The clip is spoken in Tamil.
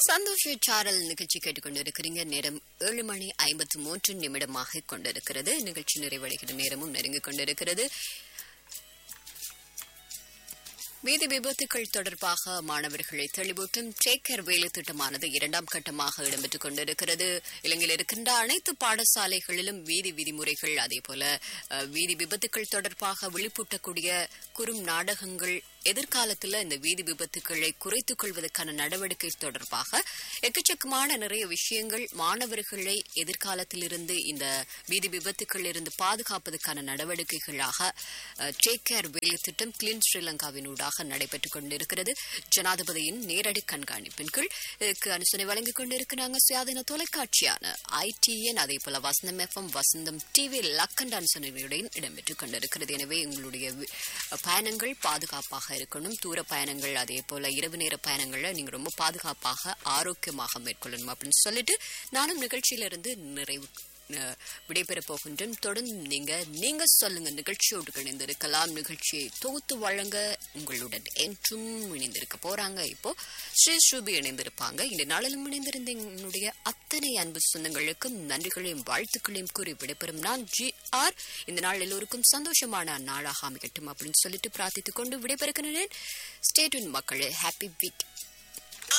சந்தோஷ சாரல் நிகழ்ச்சி கேட்டுக்கொண்டிருக்கிறீங்க நேரம் ஏழு மணி ஐம்பத்து மூன்று நிமிடமாக கொண்டிருக்கிறது நிகழ்ச்சி நிறைவடைகிற நேரமும் நெருங்கிக் கொண்டிருக்கிறது வீதி விபத்துக்கள் தொடர்பாக மாணவர்களை தெளிவூட்டும் டேக் கேர் வேலை திட்டமானது இரண்டாம் கட்டமாக இடம்பெற்றுக் கொண்டிருக்கிறது இலங்கையில் இருக்கின்ற அனைத்து பாடசாலைகளிலும் வீதி விதிமுறைகள் அதே போல அஹ், வீதி விபத்துக்கள் தொடர்பாக விழிப்பூட்டக்கூடிய குறும் நாடகங்கள் எதிர்காலத்தில் இந்த வீதி விபத்துக்களை குறைத்துக் கொள்வதற்கான நடவடிக்கை தொடர்பாக எக்கச்சக்கமான நிறைய விஷயங்கள் மாணவர்களை எதிர்காலத்திலிருந்து இந்த வீதி விபத்துக்கள் இருந்து பாதுகாப்பதற்கான நடவடிக்கைகளாக டேக் கேர் வேலை திட்டம் கிளீன் ஸ்ரீலங்காவினூடாக நடைபெற்றுக் கொண்டிருக்கிறது ஜனாதிபதியின் நேரடி கண்காணிப்பின் கீழ் இதற்கு அனுசரணை வழங்கிக் கொண்டிருக்கிறாங்க சுயாதீன தொலைக்காட்சியான ஐடிஎன் அதே போல வசந்தம் எஃப்எம் வசந்தம் டிவி லக்கண்ட அனுசரணையுடன் இடம்பெற்றுக் கொண்டிருக்கிறது எனவே உங்களுடைய வி- பயணங்கள் பாதுகாப்பாக இருக்கணும் தூர பயணங்கள் அதே போல இரவு நேர பயணங்களை நீங்க ரொம்ப பாதுகாப்பாக ஆரோக்கியமாக மேற்கொள்ளணும் அப்படின்னு சொல்லிட்டு நானும் நிகழ்ச்சியிலிருந்து நிறைவு அஹ், விடைபெறப் போகின்றேன் தொடர்ந்து நீங்க நீங்க சொல்லுங்க நிகழ்ச்சியோடு இணைந்திருக்கலாம் நிகழ்ச்சியை தொகுத்து வழங்க உங்களுடன் என்றும் இணைந்திருக்க போறாங்க இப்போ ஸ்ரீ ஸ்ரூபி இணைந்திருப்பாங்க இந்த நாளிலும் இணைந்திருந்த என்னுடைய அத்தனை அன்பு சொந்தங்களுக்கும் நன்றிகளையும் வாழ்த்துக்களையும் கூறி விடைபெறும் நான் ஜி ஆர் இந்த நாள் எல்லோருக்கும் சந்தோஷமான நாளாக அமைக்கட்டும் அப்படின்னு சொல்லிட்டு பிரார்த்தித்துக் கொண்டு விடைபெறுகிறேன் ஸ்டேட்யூன் மக்களே ஹாப்பி வீக்